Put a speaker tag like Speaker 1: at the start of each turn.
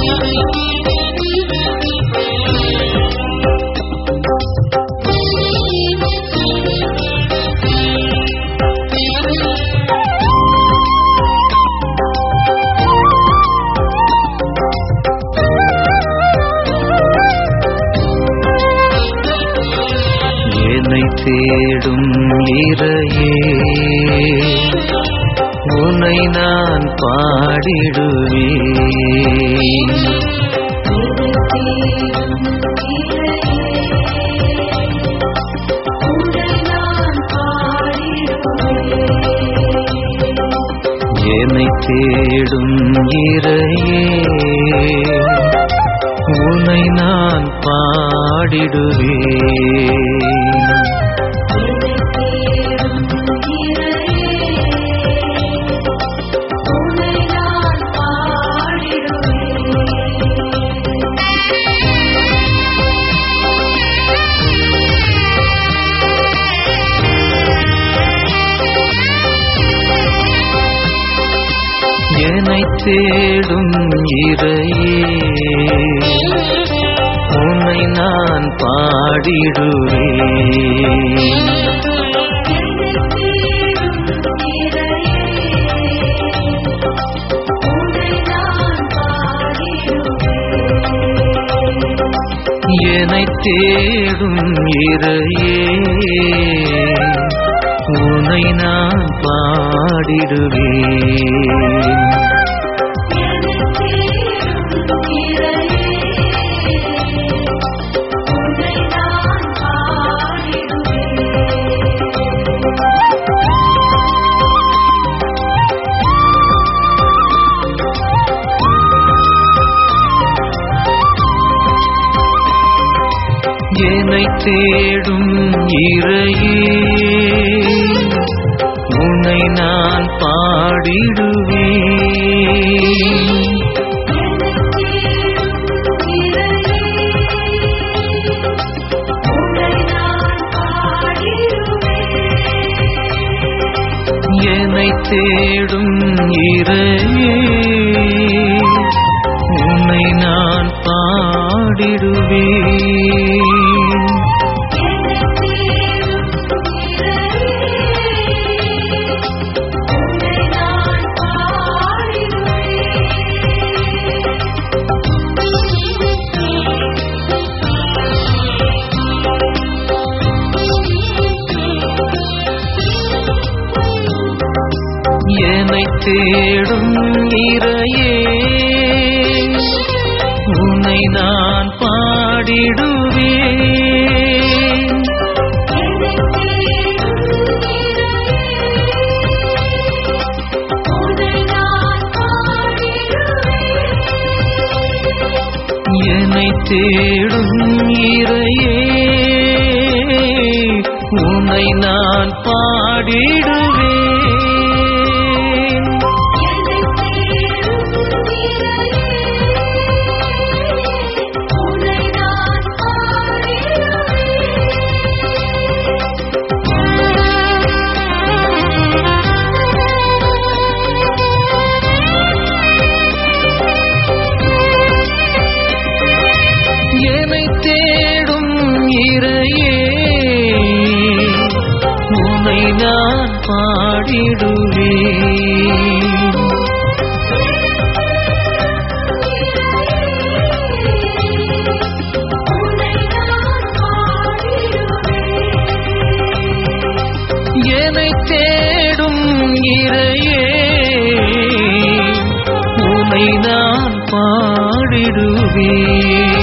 Speaker 1: என்னை தேடும் இறையே உன்னை நான் பாடிடுவேன் என்னை தேடும் இறையே உன்னை நான் பாடிடுவேன் என்னை தேடும் இறையே உன்னை நான் பாடிடுவேன் என்னை தேடும் இறையே உன்னை நான் பாடிடுவேன் என்னை தேடும் இறையே உன்னை நான் பாடிடுவேன் என்னை தேடும் இறையே உன்னை நான் பாடிடுவேன் என்னை தேடும் இறையே உன்னை நான் பாடிடுவேன் என்னை தேடும் இறையே உன்னை நான் பாடிடுவேன் என்னை தேடும் இறையே உன்னை நான் பாடிடுவேன் என்னை தேடும் இறையே உன்னை நான் பாடிடுவேன்